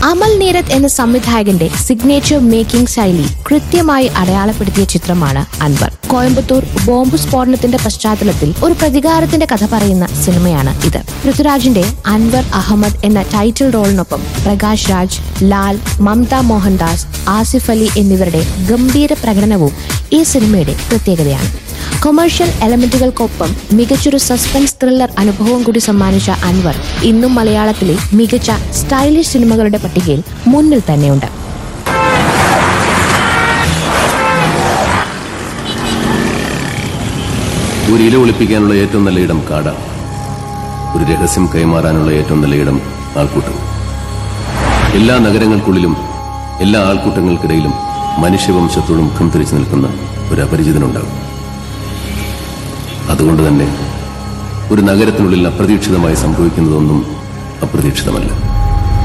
അമൽ നീരത് എന്ന സംവിധായകന്റെ signature making ശൈലി കൃത്യമായി അടയാളപ്പെടുത്തിയ ചിത്രമാണ് അൻവർ കോയമ്പത്തൂർ ബോംബ് സ്ഫോടനത്തിന്റെ പശ്ചാത്തലത്തിൽ ഒരു പ്രതികാരത്തിന്റെ കഥ പറയുന്ന സിനിമയാണ് ഇത് പൃഥ്വിരാജിന്റെ അൻവർ അഹമ്മദ് എന്ന ടൈറ്റിൽ റോളിനൊപ്പം പ്രകാശ് രാജ് ലാൽ മമത മോഹൻദാസ് ആസിഫ് അലി എന്നിവരുടെ ഗംഭീര പ്രകടനവും ഈ സിനിമയുടെ പ്രത്യേകതയാണ് കൊമേഴ്ഷ്യൽ എലമെന്റുകൾക്കൊപ്പം മികച്ചൊരു സസ്പെൻസ് ത്രില്ലർ അനുഭവം കൂടി സമ്മാനിച്ച അൻവർ ഇന്നും മലയാളത്തിലെ മികച്ച സ്റ്റൈലിഷ് സിനിമകളുടെ പട്ടികയിൽ മുന്നിൽ തന്നെയുണ്ട് ഒരു ഇല ഒളിപ്പിക്കാനുള്ള ഏറ്റവും നല്ല ഇടം കാടാണ് ഒരു രഹസ്യം കൈമാറാനുള്ള ഏറ്റവും നല്ല ഇടം ആൾക്കൂട്ടം എല്ലാ നഗരങ്ങൾക്കുള്ളിലും എല്ലാ ആൾക്കൂട്ടങ്ങൾക്കിടയിലും മനുഷ്യവംശത്തോട് മുഖം തിരിച്ചു നിൽക്കുന്ന ഒരു അപരിചിതനുണ്ടാകും അതുകൊണ്ട് തന്നെ ഒരു നഗരത്തിനുള്ളിൽ അപ്രതീക്ഷിതമായി സംഭവിക്കുന്നതൊന്നും അപ്രതീക്ഷിതമല്ല